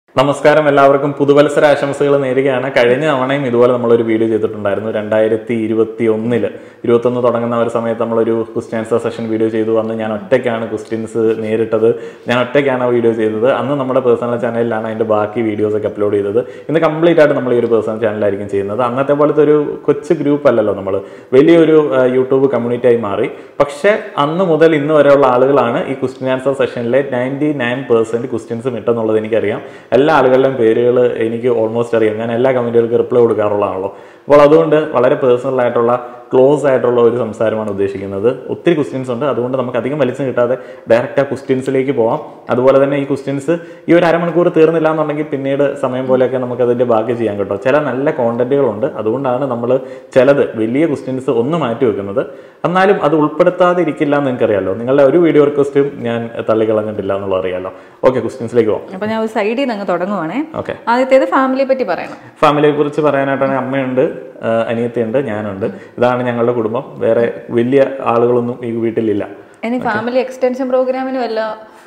നമസ്കാരം എല്ലാവർക്കും പുതുവത്സര ആശംസകൾ നേരുകയാണ് കഴിഞ്ഞ തവണയും ഇതുപോലെ നമ്മളൊരു വീഡിയോ ചെയ്തിട്ടുണ്ടായിരുന്നു രണ്ടായിരത്തി ഇരുപത്തി ഒന്നില് ഇരുപത്തൊന്ന് തുടങ്ങുന്ന ഒരു സമയത്ത് നമ്മളൊരു ക്വസ്റ്റ്യൻ ആൻസർ സെഷൻ വീഡിയോ ചെയ്തു അന്ന് ഞാൻ ഒറ്റയ്ക്കാണ് ക്വസ്റ്റ്യൻസ് നേരിട്ടത് ഞാൻ ഒറ്റയ്ക്കാണ് ആ വീഡിയോ ചെയ്തത് അന്ന് നമ്മുടെ പേഴ്സണൽ ചാനലിലാണ് അതിന്റെ ബാക്കി വീഡിയോസ് ഒക്കെ അപ്ലോഡ് ചെയ്തത് ഇന്ന് കംപ്ലീറ്റ് ആയിട്ട് നമ്മൾ ഈ ഒരു പേഴ്സണൽ ചാനലായിരിക്കും ചെയ്യുന്നത് അന്നത്തെ പോലത്തെ ഒരു കൊച്ചു ഗ്രൂപ്പ് അല്ലല്ലോ നമ്മൾ വലിയൊരു ആ, യൂട്യൂബ് കമ്മ്യൂണിറ്റി ആയി മാറി പക്ഷേ അന്ന് മുതൽ ഇന്ന് വരെയുള്ള ആളുകളാണ് ഈ ക്വസ്റ്റ്യൻ ആൻസർ സെഷനിലെ നയൻറ്റി നയൻ പെർസെന്റ് ക്വസ്റ്റ്യൻസും ഇട്ടെന്നുള്ളത് എനിക്കറിയാം എല്ലാ ആളുകളുടെയും പേരുകൾ എനിക്ക് ഓൾമോസ്റ്റ് അറിയാം ഞാൻ എല്ലാ കമന്റുകൾക്ക് റിപ്ലൈ കൊടുക്കാറുള്ളതാണല്ലോ അപ്പോൾ അതുകൊണ്ട് വളരെ പേഴ്സണൽ ആയിട്ടുള്ള ക്ലോസ് ആയിട്ടുള്ള ഒരു സംസാരമാണ് ഉദ്ദേശിക്കുന്നത് ഒത്തിരി ക്വസ്റ്റ്യൻസ് ഉണ്ട് അതുകൊണ്ട് നമുക്ക് അധികം വലിച്ചു കിട്ടാതെ ഡയറക്റ്റ് ആ ക്വസ്റ്റ്യൻസിലേക്ക് പോവാം അതുപോലെ തന്നെ ഈ ക്വസ്റ്റ്യൻസ് ഈ ഒരു അരമണിക്കൂർ തീർന്നില്ല എന്നുണ്ടെങ്കിൽ പിന്നീട് സമയം പോലെയൊക്കെ നമുക്ക് അതിന്റെ ബാക്കി ചെയ്യാൻ കേട്ടോ ചില നല്ല കോണ്ടന്റുകളുണ്ട് അതുകൊണ്ടാണ് നമ്മൾ ചിലത് വലിയ ക്വസ്റ്റ്യൻസ് ഒന്ന് മാറ്റി വെക്കുന്നത് എന്നാലും അത് ഉൾപ്പെടുത്താതെ ഇരിക്കില്ല എന്ന് നിങ്ങൾക്കറിയാലോ നിങ്ങളുടെ ഒരു വീഡിയോ റിക്വസ്റ്റും ഞാൻ തള്ളിക്കളഞ്ഞിട്ടില്ല എന്നുള്ളത് അറിയാലോ ഓക്കെ ക്വസ്റ്റ്യൻസിലേക്ക് പോവാം അപ്പൊ ഞാൻ ഒരു സൈഡിൽ നിന്ന് അങ്ങ് തുടങ്ങുവാണേ ഓക്കെ ആദ്യത്തേത് ഫാമിലിയെ പറ്റി പറയണം ഫാമിലിയെ കുറിച്ച് പറയാനായിട്ടാണെങ്കിൽ അമ്മയുണ്ട് ആ, അനിയത്തിയുണ്ട് ഞാനുണ്ട് ഇതാണ് ഞങ്ങളുടെ കുടുംബം വേറെ വലിയ ആളുകളൊന്നും ഈ വീട്ടിലില്ല ഇനി ഫാമിലി എക്സ്റ്റൻഷൻ പ്രോഗ്രാമിന് വല്ല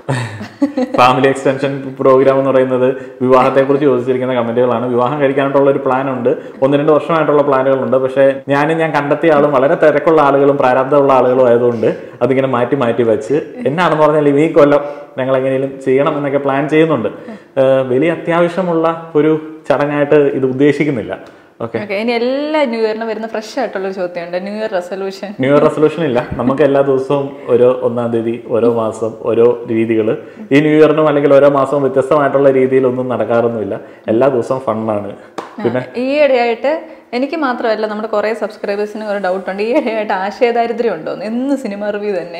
ഫാമിലി എക്സ്റ്റൻഷൻ പ്രോഗ്രാം എന്ന് പറയുന്നത് വിവാഹത്തെക്കുറിച്ച് ചോദിച്ചിരിക്കുന്ന കമന്റുകളാണ് വിവാഹം കഴിക്കാനായിട്ടുള്ള ഒരു പ്ലാൻ ഉണ്ട് ഒന്ന് രണ്ട് വർഷമായിട്ടുള്ള പ്ലാനുകളുണ്ട് പക്ഷേ ഞാനും ഞാൻ കണ്ടെത്തിയ ആളും വളരെ തിരക്കുള്ള ആളുകളും പ്രാരാബ്ധമുള്ള ആളുകളും ആയതുകൊണ്ട് അതിങ്ങനെ മാറ്റി മാറ്റി വെച്ച് എന്നാണെന്ന് പറഞ്ഞാൽ ഈ കൊല്ലം ഞങ്ങൾ എങ്ങനെയും ചെയ്യണം എന്നൊക്കെ പ്ലാൻ ചെയ്യുന്നുണ്ട് ഏഹ് വലിയ അത്യാവശ്യമുള്ള ഒരു ചടങ്ങായിട്ട് ഇത് ഉദ്ദേശിക്കുന്നില്ല ഓക്കെ ഓക്കെ ഇനി എല്ലാ ന്യൂ ഇയറിനും വരുന്ന ഫ്രഷ് ആയിട്ടുള്ള ഒരു ചോദ്യമുണ്ട് new year resolution new year resolution ഇല്ല നമുക്ക് എല്ലാ ദിവസവും ഓരോ ഒന്നാം തീയതി ഓരോ മാസം ഓരോ രീതികൾ ഈ ന്യൂ ഇയറിനും അല്ലെങ്കിൽ ഓരോ മാസവും വ്യത്യസ്തമായിട്ടുള്ള രീതിയിലൊന്നും നടക്കാറൊന്നുമില്ല എല്ലാ ദിവസവും ഫണ്ണാണ് പിന്നെ ഈയിടെയായിട്ട് എനിക്ക് മാത്രമല്ല നമ്മുടെ കുറെ സബ്സ്ക്രൈബേഴ്സിന് ഒരു ഡൗട്ട് ഉണ്ട് ഈയിടെയായിട്ട് ആശയദാരിദ്ര്യം ഉണ്ടോ എന്ന് സിനിമ റിവ്യൂ തന്നെ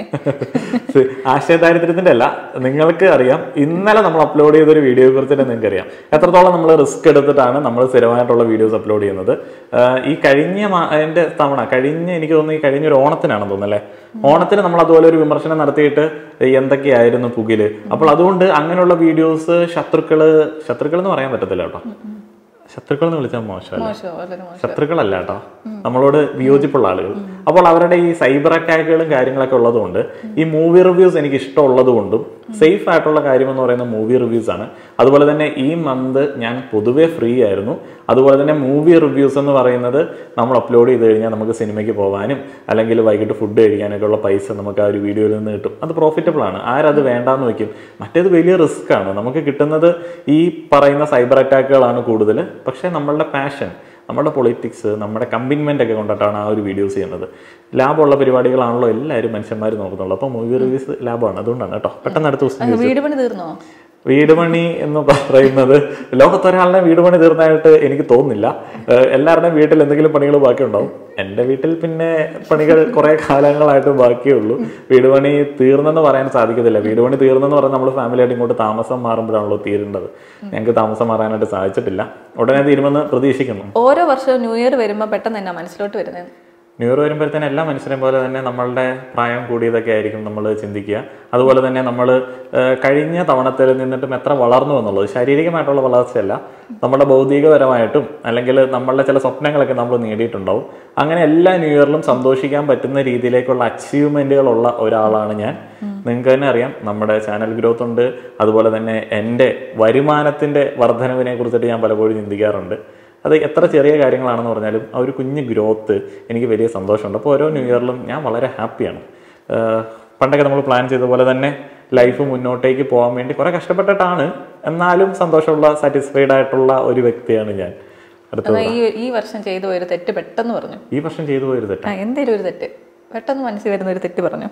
ആശയദാരിദ്ര്യത്തിന്റെ അല്ല നിങ്ങൾക്ക് അറിയാം ഇന്നലെ നമ്മൾ അപ്ലോഡ് ചെയ്ത ഒരു വീഡിയോയെ കുറിച്ച് തന്നെ നിങ്ങൾക്ക് അറിയാം എത്രത്തോളം നമ്മൾ റിസ്ക് എടുത്തിട്ടാണ് നമ്മൾ സ്ഥിരമായിട്ടുള്ള വീഡിയോസ് അപ്ലോഡ് ചെയ്യുന്നത് ആഹ് ഈ കഴിഞ്ഞ മാ- അതിന്റെ തവണ കഴിഞ്ഞ എനിക്ക് തോന്നുന്നു ഈ കഴിഞ്ഞ ഒരു ഓണത്തിനാണെന്ന് തോന്നുന്നു അല്ലേ ഓണത്തിന് നമ്മൾ അതുപോലെ ഒരു വിമർശനം നടത്തിയിട്ട് എന്തൊക്കെയായിരുന്നു പുകില് അപ്പോൾ അതുകൊണ്ട് അങ്ങനെയുള്ള വീഡിയോസ് ശത്രുക്കള് ശത്രുക്കൾ എന്ന് പറയാൻ പറ്റത്തില്ല കേട്ടോ ശത്രുക്കൾ എന്ന് വിളിച്ചാൽ മോശമല്ല മോശമോ വളരെ മോശം ശത്രുക്കളല്ല കേട്ടോ നമ്മളോട് വിയോജിപ്പുള്ള ആളുകൾ അപ്പോൾ അവരുടെ ഈ സൈബർ അറ്റാക്കുകളും കാര്യങ്ങളൊക്കെ ഉള്ളതുകൊണ്ട് ഈ മൂവി റിവ്യൂസ് എനിക്ക് ഇഷ്ടമുള്ളത് കൊണ്ടും സേഫ് ആയിട്ടുള്ള കാര്യം എന്ന് പറയുന്ന മൂവി റിവ്യൂസ് ആണ് അതുപോലെ തന്നെ ഈ മന്ത് ഞാൻ പൊതുവേ ഫ്രീ ആയിരുന്നു അതുപോലെ തന്നെ മൂവി റിവ്യൂസ് എന്ന് പറയുന്നത് നമ്മൾ അപ്ലോഡ് ചെയ്ത് കഴിഞ്ഞാൽ നമുക്ക് സിനിമയ്ക്ക് പോകാനും അല്ലെങ്കിൽ വൈകിട്ട് ഫുഡ് കഴിക്കാനൊക്കെ ഉള്ള പൈസ നമുക്ക് ആ ഒരു വീഡിയോയിൽ നിന്ന് കിട്ടും അത് പ്രോഫിറ്റബിൾ ആണ് ആരത് വേണ്ടാന്ന് വെക്കും മറ്റേത് വലിയ റിസ്ക് ആണ് നമുക്ക് കിട്ടുന്നത് ഈ പറയുന്ന സൈബർ അറ്റാക്കുകളാണ് കൂടുതൽ പക്ഷേ നമ്മളുടെ പാഷൻ നമ്മുടെ പൊളിറ്റിക്സ് നമ്മുടെ കമ്മിറ്റ്മെന്റ് ഒക്കെ കൊണ്ടിട്ടാണ് ആ ഒരു വീഡിയോസ് ചെയ്യുന്നത് ലാഭമുള്ള പരിപാടികളാണല്ലോ എല്ലാവരും മനുഷ്യന്മാർ നോക്കുന്നുള്ളൂ അപ്പോൾ മൂവി റിവ്യൂസ് ലാഭമാണ് അതുകൊണ്ടാണ് കേട്ടോ പെട്ടെന്ന് അടുത്ത ദിവസം അത് വീട് പണി തീർന്നോ വീട് പണി എന്ന് പറയുന്നത് ലോകത്തൊരാളുടെ വീട് പണി തീർന്നതായിട്ട് എനിക്ക് തോന്നുന്നില്ല ഏഹ് എല്ലാവരുടെയും വീട്ടിൽ എന്തെങ്കിലും പണികൾ ബാക്കിയുണ്ടാവും എൻ്റെ വീട്ടിൽ പിന്നെ പണികൾ കുറെ കാലങ്ങളായിട്ട് ബാക്കിയേ ഉള്ളൂ വീട് പണി തീർന്നെന്ന് പറയാൻ സാധിക്കത്തില്ല വീട് പണി തീർന്നെന്ന് പറഞ്ഞാൽ നമ്മൾ ഫാമിലിയായിട്ട് ഇങ്ങോട്ട് താമസം മാറുമ്പോഴാണല്ലോ തീരേണ്ടത് ഞങ്ങൾക്ക് താമസം മാറാനായിട്ട് സാധിച്ചിട്ടില്ല ഉടനെ തീരുമെന്ന് പ്രതീക്ഷിക്കുന്നു ഓരോ വർഷവും ന്യൂ ഇയർ വരുമ്പോൾ പെട്ടെന്ന് എന്നാ മനസ്സിലോട്ട് വരുന്നത് ന്യൂ ഇയർ വരുമ്പോഴത്തേനും എല്ലാ മനുഷ്യരെയും പോലെ തന്നെ നമ്മളുടെ പ്രായം കൂടിയതൊക്കെ ആയിരിക്കും നമ്മൾ ചിന്തിക്കുക അതുപോലെ തന്നെ നമ്മൾ കഴിഞ്ഞ തവണത്തിൽ നിന്നിട്ടും എത്ര വളർന്നു എന്നുള്ളത് ശാരീരികമായിട്ടുള്ള വളർച്ചയല്ല നമ്മുടെ ഭൗതികപരമായിട്ടും അല്ലെങ്കിൽ നമ്മളുടെ ചില സ്വപ്നങ്ങളൊക്കെ നമ്മൾ നേടിയിട്ടുണ്ടാവും അങ്ങനെ എല്ലാ ന്യൂ ഇയറിലും സന്തോഷിക്കാൻ പറ്റുന്ന രീതിയിലേക്കുള്ള അച്ചീവ്മെന്റുകളുള്ള ഒരാളാണ് ഞാൻ നിങ്ങൾക്ക് തന്നെ അറിയാം നമ്മുടെ ചാനൽ ഗ്രോത്ത് ഉണ്ട് അതുപോലെ തന്നെ എൻ്റെ വരുമാനത്തിൻ്റെ വർധനവിനെ കുറിച്ചിട്ട് ഞാൻ പലപ്പോഴും ചിന്തിക്കാറുണ്ട് അത് എത്ര ചെറിയ കാര്യങ്ങളാണെന്ന് പറഞ്ഞാലും ആ ഒരു കുഞ്ഞ് ഗ്രോത്ത് എനിക്ക് വലിയ സന്തോഷമുണ്ട് അപ്പോൾ ഓരോ ന്യൂ ഇയറിലും ഞാൻ വളരെ ഹാപ്പിയാണ് ആഹ് പണ്ടൊക്കെ നമ്മൾ പ്ലാൻ ചെയ്ത പോലെ തന്നെ ലൈഫ് മുന്നോട്ടേക്ക് പോകാൻ വേണ്ടി കുറേ കഷ്ടപ്പെട്ടിട്ടാണ് എന്നാലും സന്തോഷമുള്ള സാറ്റിസ്ഫൈഡ് ആയിട്ടുള്ള ഒരു വ്യക്തിയാണ് ഞാൻ അടുത്ത എന്നാ ഈ ഈ വർഷം ചെയ്ത ഒരു തെറ്റ് പെട്ടെന്ന് പറഞ്ഞു ഈ വർഷം ചെയ്തു പോയൊരു തെറ്റ് ആ എന്തേലും ഒരു തെറ്റ് പെട്ടെന്ന് മനസ്സിൽ വരുന്ന ഒരു തെറ്റ് പറഞ്ഞു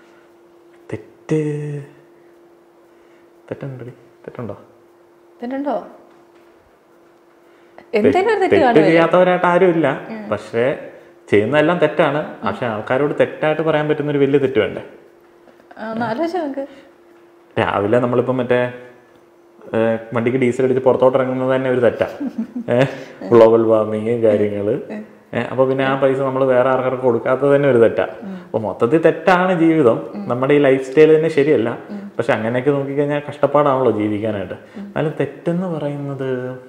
തെറ്റ് തെറ്റുണ്ടോ തെറ്റുണ്ടോ തെറ്റുണ്ടോ എന്തേലും ഒരു തെറ്റ് തെറ്റ് കാണും ചെയ്യാത്തവരായിട്ട് ആരും ഇല്ല പക്ഷേ ചെയ്യുന്നതെല്ലാം തെറ്റാണ് പക്ഷെ ആൾക്കാരോട് തെറ്റായിട്ട് പറയാൻ പറ്റുന്ന ഒരു വലിയ തെറ്റ് വേണ്ടേ ഒന്ന് ആലോചിച്ച് നമുക്ക് രാവിലെ നമ്മളിപ്പം മറ്റേ ഏഹ്, വണ്ടിക്ക് ഡീസൽ അടിച്ച് പുറത്തോട്ട് ഇറങ്ങുന്നത് തന്നെ ഒരു തെറ്റാ ഗ്ലോബൽ വാർമിങ് കാര്യങ്ങള് ഏഹ്, അപ്പൊ പിന്നെ ആ പൈസ നമ്മൾ വേറെ ആൾക്കാർക്ക് കൊടുക്കാത്തത് തന്നെ ഒരു തെറ്റാ അപ്പൊ മൊത്തത്തിൽ തെറ്റാണ് ജീവിതം നമ്മുടെ ഈ ലൈഫ് സ്റ്റൈൽ തന്നെ ശരിയല്ല പക്ഷെ അങ്ങനെയൊക്കെ നോക്കിക്കഴിഞ്ഞാൽ കഷ്ടപ്പാടാണല്ലോ ജീവിക്കാനായിട്ട് എന്നാലും തെറ്റെന്ന് പറയുന്നത്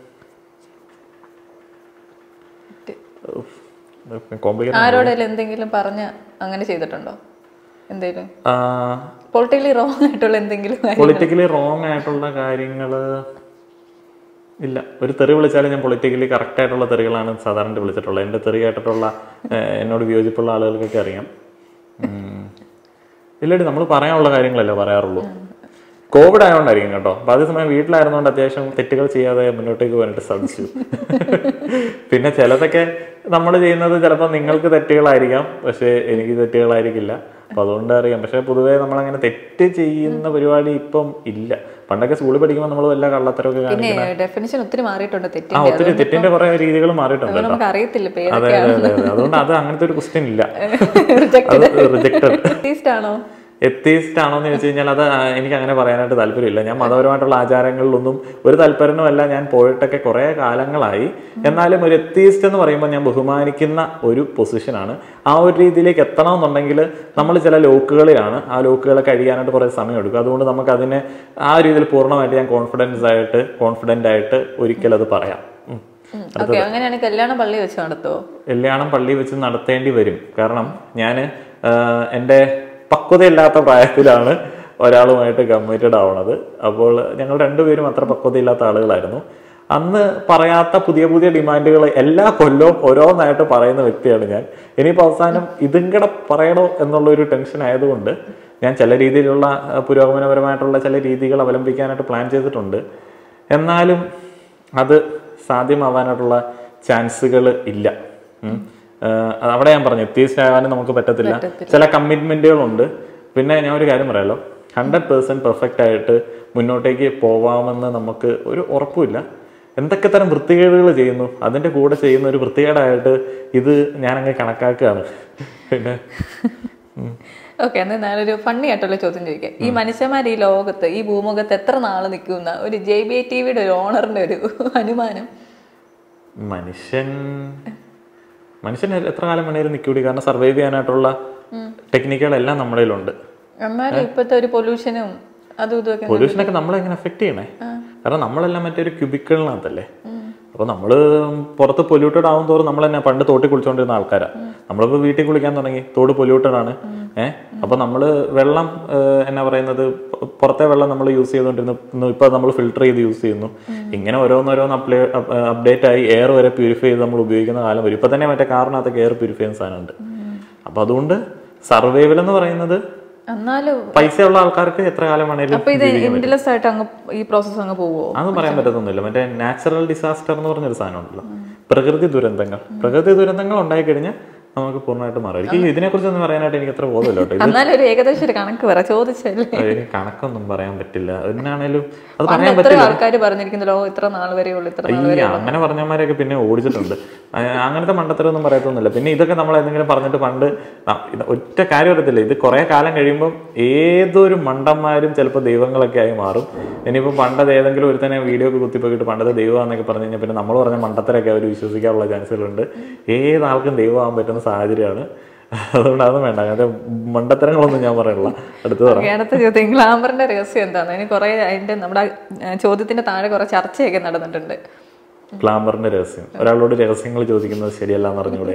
കോംപ്ലിക്കേറ്റ് ആരോടെങ്കിലും എന്തെങ്കിലും പറഞ്ഞ് അങ്ങനെ ചെയ്തിട്ടുണ്ടോ എന്തെങ്കിലും പൊളിറ്റിക്കലി റോങ് ആയിട്ടുള്ള എന്തെങ്കിലും കാര്യം പൊളിറ്റിക്കലി റോങ് ആയിട്ടുള്ള കാര്യങ്ങള് ഇല്ല ഒരു തെറി വിളിച്ചാലും ഞാൻ പൊളിറ്റിക്കലി കറക്റ്റ് ആയിട്ടുള്ള തെറികളാണ് സാധാരണ വിളിച്ചിട്ടുള്ളത് എൻ്റെ തെറി കേട്ടിട്ടുള്ള ഏഹ്, എന്നോട് വിയോജിപ്പുള്ള ആളുകൾക്കൊക്കെ അറിയാം ഉം. ഇല്ലടി നമ്മൾ പറയാനുള്ള കാര്യങ്ങളല്ലേ പറയാറുള്ളൂ കോവിഡ് ആയതുകൊണ്ടായിരിക്കും കേട്ടോ അപ്പൊ അതേസമയം വീട്ടിലായിരുന്നുകൊണ്ട് അത്യാവശ്യം തെറ്റുകൾ ചെയ്യാതെ മുന്നോട്ടേക്ക് പോകാനായിട്ട് സാധിച്ചു പിന്നെ ചിലതൊക്കെ നമ്മൾ ചെയ്യുന്നത് ചിലപ്പോൾ നിങ്ങൾക്ക് തെറ്റുകളായിരിക്കാം പക്ഷേ എനിക്ക് തെറ്റുകളായിരിക്കില്ല അപ്പൊ അതുകൊണ്ട് അറിയാം പക്ഷെ പൊതുവേ നമ്മളങ്ങനെ തെറ്റ് ചെയ്യുന്ന പരിപാടി ഇപ്പം ഇല്ല പണ്ടൊക്കെ സ്കൂളിൽ പഠിക്കുമ്പോൾ നമ്മൾ വല്ല കള്ളത്തരമൊക്കെ പിന്നെ കാണിക്കുന്ന ഡെഫിനിഷൻ ഒത്തിരി മാറിയിട്ടുണ്ട് ആ തെറ്റിന്റെ ഒത്തിരി തെറ്റിന്റെ കുറെ രീതികൾ മാറിയിട്ടുണ്ട് അത് നമുക്ക് അറിയത്തില്ല ഇപ്പൊ അതെ ഏതൊക്കെയാണ് അതെ അതെ അതുകൊണ്ട് അത് അങ്ങനത്തെ ഒരു ക്വസ്റ്റ്യൻ ഇല്ല റിജക്റ്റഡ് അത് റിജക്റ്റഡ് അത്തീസ്റ്റ് ആണോ എത്തീസ്റ്റ് ആണോ എന്ന് ചോദിച്ചു കഴിഞ്ഞാൽ അത് ആ, എനിക്ക് അങ്ങനെ പറയാനായിട്ട് താല്പര്യമില്ല ഞാൻ മതപരമായിട്ടുള്ള ആചാരങ്ങളിലൊന്നും ഒരു താല്പര്യവുമല്ല ഞാൻ പോയിട്ടൊക്കെ കുറേ കാലങ്ങളായി എന്നാലും ഒരു എത്തീസ്റ്റ് എന്ന് പറയുമ്പോൾ ഞാൻ ബഹുമാനിക്കുന്ന ഒരു പൊസിഷനാണ് ആ ഒരു രീതിയിലേക്ക് എത്തണമെന്നുണ്ടെങ്കിൽ നമ്മൾ ചില ലോക്കുകളിലാണ് ആ ലോക്കുകളെ കഴിയാനായിട്ട് കുറേ സമയം എടുക്കും അതുകൊണ്ട് നമുക്ക് അതിനെ ആ രീതിയിൽ പൂർണ്ണമായിട്ട് ഞാൻ കോൺഫിഡൻസ് ആയിട്ട് കോൺഫിഡൻ്റ് ആയിട്ട് ഒരിക്കലും അത് പറയാം ഉം. ഓക്കെ അങ്ങനെയാണ് കല്യാണം പള്ളി വെച്ച് നടത്തുവോ കല്യാണം പള്ളി വെച്ച് നടത്തേണ്ടി വരും കാരണം ഞാൻ എൻ്റെ പക്വതയില്ലാത്ത പ്രായത്തിലാണ് ഒരാളുമായിട്ട് കമ്മിറ്റഡ് ആവണത് അപ്പോൾ ഞങ്ങൾ രണ്ടുപേരും അത്ര പക്വതയില്ലാത്ത ആളുകളായിരുന്നു അന്ന് പറയാത്ത പുതിയ പുതിയ ഡിമാൻഡുകൾ എല്ലാ കൊല്ലവും ഓരോന്നായിട്ട് പറയുന്ന വ്യക്തിയാണ് ഞാൻ ഇനിയിപ്പോൾ അവസാനം ഇതും കൂടെ പറയണോ എന്നുള്ള ഒരു ടെൻഷൻ ആയതുകൊണ്ട് ഞാൻ ചില രീതിയിലുള്ള ആ, പുരോഗമനപരമായിട്ടുള്ള ചില രീതികൾ അവലംബിക്കാനായിട്ട് പ്ലാൻ ചെയ്തിട്ടുണ്ട് എന്നാലും അത് സാധ്യമാവാനായിട്ടുള്ള ചാൻസുകൾ ഇല്ല ഉം. ആഹ് അവിടെ ഞാൻ പറഞ്ഞു എത്തീസ്റ്റ് ആവാനും നമുക്ക് പറ്റത്തില്ല ചില കമ്മിറ്റ്മെന്റുകളുണ്ട് പിന്നെ ഞാൻ ഒരു കാര്യം പറയാലോ ഹൺഡ്രഡ് പേഴ്സെന്റ് പെർഫെക്റ്റ് ആയിട്ട് മുന്നോട്ടേക്ക് പോവാമെന്ന് നമുക്ക് ഒരു ഉറപ്പുമില്ല എന്തൊക്കെ തരം വൃത്തികേടുകൾ ചെയ്യുന്നു അതിന്റെ കൂടെ ചെയ്യുന്ന ഒരു വൃത്തികേടായിട്ട് ഇത് ഞാനങ്ങ് കണക്കാക്കുകയാണ് പിന്നെ ഓക്കെ എന്നാൽ ഞാനൊരു ഫണ്ണി ആയിട്ടുള്ള ചോദ്യം ചോദിക്കാം ഈ മനുഷ്യന്മാർ ഈ ലോകത്ത് ഈ ഭൂമുഖത്ത് എത്ര നാൾ നിൽക്കുന്ന ഒരു ജെ ബി ഐ ടി വിയുടെ ഒരു ഓണറിന്റെ ഒരു അനുമാനം മനുഷ്യൻ മനുഷ്യൻ എത്ര കാലം വേണേലും നിൽക്കൂടി കാരണം സർവൈവ് ചെയ്യാനായിട്ടുള്ള ടെക്നിക്കുകളെല്ലാം നമ്മുടെ കയ്യിലുണ്ട് എന്നാലും ഇപ്പോഴത്തെ ഒരു പൊല്യൂഷനും അതും ഇതുമൊക്കെ പൊല്യൂഷനൊക്കെ നമ്മളെ എങ്ങനെ എഫക്ട് ചെയ്യണേ കാരണം നമ്മളെല്ലാം മറ്റേ ഒരു ക്യൂബിക്കളിനകത്തല്ലേ അപ്പൊ നമ്മള് പുറത്ത് പൊല്യൂട്ടഡ് ആവും തോറും നമ്മൾ തന്നെ പണ്ട് തോട്ടിൽ കുളിച്ചോണ്ടിരുന്ന ആൾക്കാരാ നമ്മളിപ്പോ വീട്ടിൽ കുളിക്കാൻ തുടങ്ങി തോട് പൊല്യൂട്ടഡ് ആണ് ഏഹ് അപ്പൊ നമ്മള് വെള്ളം ഏഹ്, എന്നാ പറയുന്നത് പു- പുറത്തെ വെള്ളം നമ്മൾ യൂസ് ചെയ്തുകൊണ്ടിരുന്നു ഇപ്പൊ നമ്മൾ ഫിൽട്ടർ ചെയ്ത് യൂസ് ചെയ്യുന്നു ഇങ്ങനെ ഓരോന്നോരോന്ന് അപ്ലേ അപ്ഡേറ്റ് ആയി എയർ വരെ പ്യൂരിഫൈ ചെയ്ത് നമ്മൾ ഉപയോഗിക്കുന്ന കാലം വരും ഇപ്പൊ തന്നെ മറ്റേ കാറിനകത്തൊക്കെ എയർ പ്യൂരിഫൈ ചെയ്യുന്ന സാധനമുണ്ട് അപ്പൊ അതുകൊണ്ട് സർവൈവൽ എന്ന് പറയുന്നത് എന്നാലും പൈസയുള്ള ആൾക്കാർക്ക് എത്ര കാലം വേണേലും അപ്പൊ ഇത് എൻഡ്ലെസ് ആയിട്ട് അങ്ങ് ഈ പ്രോസസ്സ് അങ്ങ് പോവോ അതൊന്നും പറയാൻ പറ്റത്തൊന്നുമില്ല മറ്റേ നാച്ചുറൽ ഡിസാസ്റ്റർ എന്ന് പറഞ്ഞൊരു സാധനം ഉണ്ടല്ലോ പ്രകൃതി ദുരന്തങ്ങൾ പ്രകൃതി ദുരന്തങ്ങൾ ഉണ്ടായി കഴിഞ്ഞാൽ നമുക്ക് പൂർണ്ണമായിട്ട് മാറും എനിക്ക് ഇതിനെക്കുറിച്ചൊന്നും പറയാനായിട്ട് എനിക്ക് അത്ര ബോധമില്ല കേട്ടോ ഇത് എന്നാലും ഒരു ഏകദേശം ഒരു കണക്ക് പറ ചോദിച്ചല്ലേ എനിക്ക് കണക്കൊന്നും പറയാൻ പറ്റില്ല അതിനാണേലും അത് പണ്ട് പറയാൻ എത്ര പറ്റില്ല ആൾക്കാർ പറഞ്ഞിരിക്കുന്നല്ലോ ഇത്ര നാൾ വരെ ഉള്ളു ഇത്ര നാൾ ഈ അങ്ങനെ പറഞ്ഞമാരെയൊക്കെ പിന്നെ ഓടിച്ചിട്ടുണ്ട് ആ, അങ്ങനത്തെ മണ്ടത്തരമൊന്നും പറയത്തൊന്നുമില്ല പിന്നെ ഇതൊക്കെ നമ്മൾ എന്തെങ്കിലും പറഞ്ഞിട്ട് പണ്ട് ആ, ഇത് ഒറ്റ കാര്യം അറിയത്തില്ല ഇത് കുറെ കാലം കഴിയുമ്പോൾ ഏതൊരു മണ്ടന്മാരും ചിലപ്പോൾ ദൈവങ്ങളൊക്കെ ആയി മാറും ഇനിയിപ്പോൾ പണ്ടത് ഏതെങ്കിലും ഒരു തന്നെ വീഡിയോ ഒക്കെ കുത്തിപ്പോയിട്ട് പണ്ടത് ദൈവമാണെന്നൊക്കെ പറഞ്ഞു കഴിഞ്ഞാൽ പിന്നെ നമ്മൾ പറഞ്ഞ മണ്ടത്തരൊക്കെ അവർ വിശ്വസിക്കാനുള്ള ചാൻസുകളുണ്ട് ഏതാൾക്കും ദൈവമാകാൻ പറ്റുന്ന സാഹചര്യമാണ് അതുകൊണ്ട് അതൊന്നും വേണ്ട അങ്ങനത്തെ മണ്ടത്തരങ്ങളൊന്നും ഞാൻ പറയണില്ല അടുത്ത് പറ ഓക്കേ, അടുത്ത ചോദ്യം ഗ്ലാമറിന്റെ രഹസ്യം എന്താണ് അതിന് കുറെ അതിന്റെ നമ്മുടെ ആ, ചോദ്യത്തിന്റെ താഴെ കുറെ ചർച്ചയൊക്കെ നടന്നിട്ടുണ്ട് ഗ്ലാമറിന്റെ രഹസ്യം ഒരാളോട് രഹസ്യങ്ങൾ ചോദിക്കുന്നത് ശരിയല്ല എന്ന് പറഞ്ഞൂടെ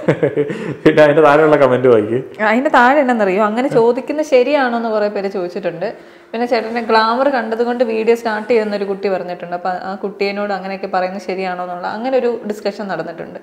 പിന്നെ അതിന്റെ താഴെയുള്ള കമന്റ് വായിക്ക് അതിന്റെ താഴെ എന്നറിയോ അങ്ങനെ ചോദിക്കുന്നത് ശരിയാണോ എന്ന് കുറെ പേര് ചോദിച്ചിട്ടുണ്ട് പിന്നെ ചേട്ടന്റെ ഗ്ലാമർ കണ്ടതുകൊണ്ട് വീഡിയോ സ്റ്റാർട്ട് ചെയ്യുന്ന ഒരു കുട്ടി പറഞ്ഞിട്ടുണ്ട് അപ്പൊ ആ കുട്ടിയോട് അങ്ങനെയൊക്കെ പറയുന്നത് ശരിയാണോ എന്നുള്ള അങ്ങനെ ഒരു ഡിസ്കഷൻ നടന്നിട്ടുണ്ട്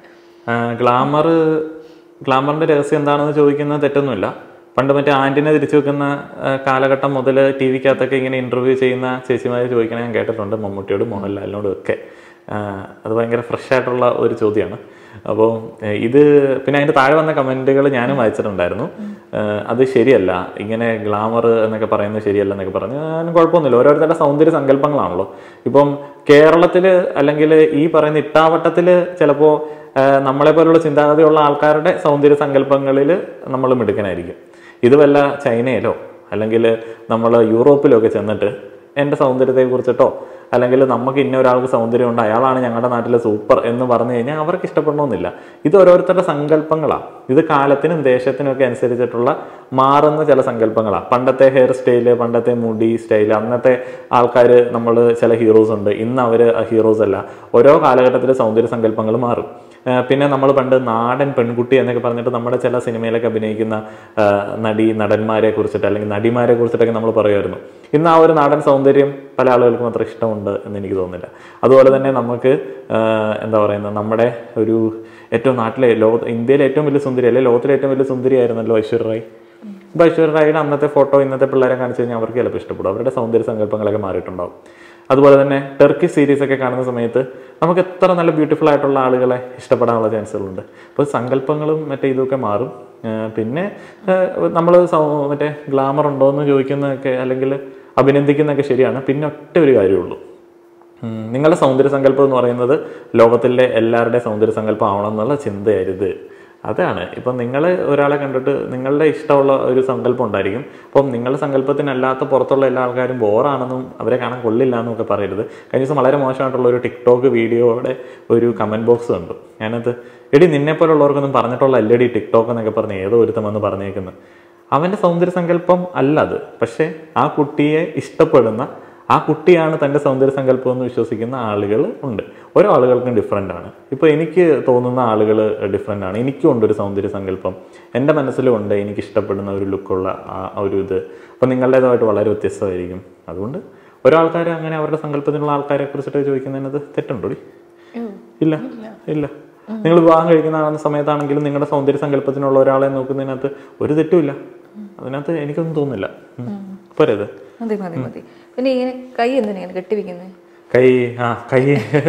ഗ്ലാമർ ഗ്ലാമറിന്റെ രഹസ്യം എന്താണെന്ന് ചോദിക്കുന്നത് തെറ്റൊന്നുമില്ല പണ്ട് മറ്റേ ആന്റിനെ തിരിച്ചു വെക്കുന്ന ആ, കാലഘട്ടം മുതൽ ടി വിക്കകത്തൊക്കെ ഇങ്ങനെ ഇന്റർവ്യൂ ചെയ്യുന്ന ചേച്ചിമാരെ ചോദിക്കണേ ഞാൻ കേട്ടിട്ടുണ്ട് മമ്മൂട്ടിയോടും മോഹൻലാലിനോടും ഒക്കെ ആ, അത് ഭയങ്കര ഫ്രഷ് ആയിട്ടുള്ള ഒരു ചോദ്യമാണ് അപ്പോൾ ഇത് പിന്നെ അതിന്റെ താഴെ വന്ന കമന്റുകൾ ഞാനും വായിച്ചിട്ടുണ്ടായിരുന്നു ആ, അത് ശരിയല്ല ഇങ്ങനെ ഗ്ലാമർ എന്നൊക്കെ പറയുന്നത് ശരിയല്ല എന്നൊക്കെ പറഞ്ഞു അതിന് കുഴപ്പമൊന്നുമില്ല ഓരോരുത്തരുടെ സൗന്ദര്യ സങ്കല്പങ്ങളാണല്ലോ ഇപ്പം കേരളത്തിൽ അല്ലെങ്കിൽ ഈ പറയുന്ന ഇട്ടാവട്ടത്തിൽ ചിലപ്പോൾ നമ്മളെ പോലുള്ള ചിന്താഗതിയുള്ള ആൾക്കാരുടെ സൗന്ദര്യ സങ്കല്പങ്ങളിൽ നമ്മൾ മിടുക്കനായിരിക്കും ഇത് വല്ല ചൈനയിലോ അല്ലെങ്കിൽ നമ്മൾ യൂറോപ്പിലോ ഒക്കെ ചെന്നിട്ട് എൻ്റെ സൗന്ദര്യത്തെ കുറിച്ചിട്ടോ അല്ലെങ്കിൽ നമുക്ക് ഇന്ന ഒരാൾക്ക് സൗന്ദര്യമുണ്ട് അയാളാണ് ഞങ്ങളുടെ നാട്ടിലെ സൂപ്പർ എന്ന് പറഞ്ഞു കഴിഞ്ഞാൽ അവർക്ക് ഇഷ്ടപ്പെടണമെന്നില്ല ഇത് ഓരോരുത്തരുടെ സങ്കല്പങ്ങളാണ് ഇത് കാലത്തിനും ദേശത്തിനും ഒക്കെ അനുസരിച്ചിട്ടുള്ള മാറുന്ന ചില സങ്കല്പങ്ങളാണ് പണ്ടത്തെ ഹെയർ സ്റ്റൈല് പണ്ടത്തെ മുടി സ്റ്റൈല് അന്നത്തെ ആൾക്കാർ നമ്മൾ ചില ഹീറോസ് ഉണ്ട് ഇന്ന് അവർ ഹീറോസ് അല്ല ഓരോ കാലഘട്ടത്തിലെ സൗന്ദര്യ സങ്കല്പങ്ങൾ മാറും ആ, പിന്നെ നമ്മൾ പണ്ട് നാടൻ പെൺകുട്ടി എന്നൊക്കെ പറഞ്ഞിട്ട് നമ്മുടെ ചില സിനിമയിലൊക്കെ അഭിനയിക്കുന്ന ആ, നടി നടന്മാരെ കുറിച്ചിട്ട് അല്ലെങ്കിൽ നടിമാരെ കുറിച്ചിട്ടൊക്കെ നമ്മൾ പറയുമായിരുന്നു ഇന്ന് ആ ഒരു നാടൻ സൗന്ദര്യം പല ആളുകൾക്കും അത്ര ഇഷ്ടമുണ്ട് എന്ന് എനിക്ക് തോന്നുന്നില്ല അതുപോലെ തന്നെ നമുക്ക് ആഹ്, എന്താ പറയുന്നത് നമ്മുടെ ഒരു ഏറ്റവും നാട്ടിലെ ലോക ഇന്ത്യയിലെ ഏറ്റവും വലിയ സുന്ദരി അല്ലെ ലോകത്തിലെ ഏറ്റവും വലിയ സുന്ദരി ആയിരുന്നല്ലോ ഐശ്വര്യ റായ് അപ്പോൾ ഐശ്വര്യ റായിയുടെ അന്നത്തെ ഫോട്ടോ ഇന്നത്തെ പിള്ളേരെ കാണിച്ചു കഴിഞ്ഞാൽ അവർക്ക് ചിലപ്പോൾ ഇഷ്ടപ്പെടും അവരുടെ സൗന്ദര്യ സങ്കല്പങ്ങളൊക്കെ മാറിയിട്ടുണ്ടാവും അതുപോലെ തന്നെ ടർക്കി സീരീസ് ഒക്കെ കാണുന്ന സമയത്ത് നമുക്ക് എത്ര നല്ല ബ്യൂട്ടിഫുൾ ആയിട്ടുള്ള ആളുകളെ ഇഷ്ടപ്പെടാനുള്ള ചാൻസുകളുണ്ട് അപ്പോൾ സങ്കല്പങ്ങളും മറ്റേ ഇതൊക്കെ മാറും ആ, പിന്നെ നമ്മൾ മറ്റേ ഗ്ലാമർ ഉണ്ടോ എന്ന് ചോദിക്കുന്നതൊക്കെ അല്ലെങ്കിൽ അഭിനന്ദിക്കുന്നതൊക്കെ ശരിയാണ് പിന്നെ ഒറ്റ ഒരു കാര്യമുള്ളൂ ഉം, നിങ്ങളുടെ സൗന്ദര്യ സങ്കല്പം എന്ന് പറയുന്നത് ലോകത്തിലെ എല്ലാവരുടെയും സൗന്ദര്യ സങ്കല്പം ആവണം എന്നുള്ള ചിന്തയരുത് അതാണ് ഇപ്പം നിങ്ങൾ ഒരാളെ കണ്ടിട്ട് നിങ്ങളുടെ ഇഷ്ടമുള്ള ഒരു സങ്കല്പം ഉണ്ടായിരിക്കും അപ്പം നിങ്ങളുടെ സങ്കല്പത്തിനല്ലാത്ത പുറത്തുള്ള എല്ലാ ആൾക്കാരും ബോറാണെന്നും അവരെ കാണാൻ കൊള്ളില്ല എന്നും ഒക്കെ പറയരുത് കഴിഞ്ഞ ദിവസം വളരെ മോശമായിട്ടുള്ള ഒരു ടിക്ടോക്ക് വീഡിയോയുടെ ഒരു കമൻറ്റ് ബോക്സ് കണ്ടു ഞാനത് എടി നിന്നെ പോലുള്ളവർക്കൊന്നും പറഞ്ഞിട്ടുള്ള അല്ലടി ടിക്ടോക്ക് എന്നൊക്കെ പറഞ്ഞ് ഏതോ ഒരുത്തം വന്ന് പറഞ്ഞേക്കുന്നത് അവൻ്റെ സൗന്ദര്യ സങ്കല്പം അല്ല അത് പക്ഷേ ആ കുട്ടിയെ ഇഷ്ടപ്പെടുന്ന ആ കുട്ടിയാണ് തൻ്റെ സൗന്ദര്യ സങ്കല്പം എന്ന് വിശ്വസിക്കുന്ന ആളുകൾ ഉണ്ട് ഓരോ ആളുകൾക്കും ഡിഫറെൻ്റ് ആണ് ഇപ്പോൾ എനിക്ക് തോന്നുന്ന ആളുകൾ ഡിഫറെൻ്റ് ആണ് എനിക്കും ഉണ്ട് ഒരു സൗന്ദര്യ സങ്കല്പം എൻ്റെ മനസ്സിലും ഉണ്ട് എനിക്ക് ഇഷ്ടപ്പെടുന്ന ഒരു ലുക്കുള്ള ആ ഒരു ഇത് അപ്പം നിങ്ങളുടേതായിട്ട് വളരെ വ്യത്യസ്തമായിരിക്കും അതുകൊണ്ട് ഓരോ ആൾക്കാർ അങ്ങനെ അവരുടെ സങ്കല്പത്തിനുള്ള ആൾക്കാരെ കുറിച്ചിട്ട് ചോദിക്കുന്നതിനത് തെറ്റുണ്ടോ ഇല്ല ഇല്ല നിങ്ങൾ വിവാഹം കഴിക്കുന്ന സമയത്താണെങ്കിലും നിങ്ങളുടെ സൗന്ദര്യ സങ്കല്പത്തിനുള്ള ഒരാളെ നോക്കുന്നതിനകത്ത് ഒരു തെറ്റുമില്ല അതിനകത്ത് എനിക്കൊന്നും തോന്നുന്നില്ല ഉം. പോരത് മതി മതി മതി പിന്നെ ഇങ്ങനെ കൈ എന്തിനാ ഇങ്ങനെ കെട്ടിവെക്കുന്നത് കൈ ആ കൈ